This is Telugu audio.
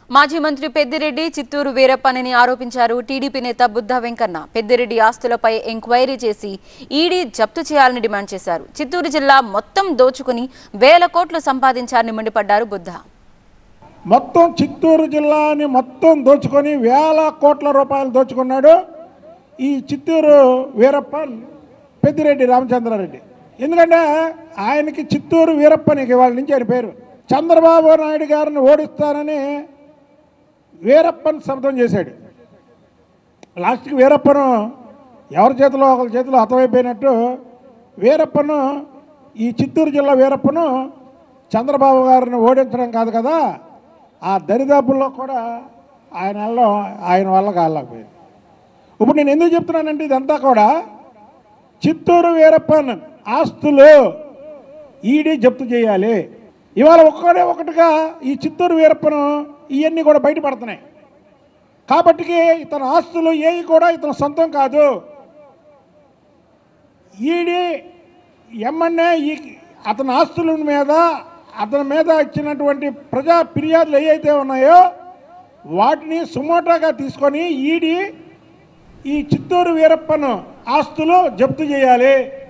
మాజీ మంత్రి పెద్దిరెడ్డి చిత్తూరు వీరప్పనని ఆరోపించారు టీడీపీ నేత బుద్ధ వెంకన్న పెద్దిరెడ్డి ఆస్తులపై ఎంక్వైరీ చేసి ఈడీ జప్తు చేయాలని డిమాండ్ చేశారు చిత్తూరు జిల్లా మొత్తం దోచుకుని వేల కోట్లు సంపాదించారని మండిపడ్డారు బుద్ధ మొత్తం చిత్తూరు జిల్లాని మొత్తం దోచుకొని వేల కోట్ల రూపాయలు దోచుకున్నాడు ఈ చిత్తూరు వీరప్పన్ పెద్దిరెడ్డి రామచంద్రారెడ్డి ఎందుకంటే ఆయనకి చిత్తూరు వీరప్పనికి వాళ్ళ నుంచి ఆయన పేరు చంద్రబాబు నాయుడు గారిని ఓడిస్తానని వీరప్పన్ శబ్దం చేశాడు లాస్ట్కి వీరప్పను ఎవరి చేతిలో ఒకరి చేతిలో హతమైపోయినట్టు వీరప్పను ఈ చిత్తూరు జిల్లా వీరప్పను చంద్రబాబు గారిని ఓడించడం కాదు కదా ఆ దరిదాపుల్లో కూడా ఆయన వెళ్ళడం ఆయన వల్ల కాలేకపోయింది ఇప్పుడు నేను ఎందుకు చెప్తున్నానంటే ఇదంతా కూడా చిత్తూరు వీరప్పన్ ఆస్తులు ఈడీ జప్తు చేయాలి ఇవాళ ఒక్కడే ఒకటిగా ఈ చిత్తూరు వీరప్పను ఇవన్నీ కూడా బయటపడుతున్నాయి కాబట్టి ఇతని ఆస్తులు ఏవి కూడా ఇతని సొంతం కాదు ఈడీ ఎమ్మెన్యే ఈ అతని ఆస్తుల మీద అతని మీద ఇచ్చినటువంటి ప్రజా ఫిర్యాదులు ఏవైతే ఉన్నాయో వాటిని సుమోటోగా తీసుకొని ఈడీ ఈ చిత్తూరు వీరప్పను ఆస్తులు జప్తు చేయాలి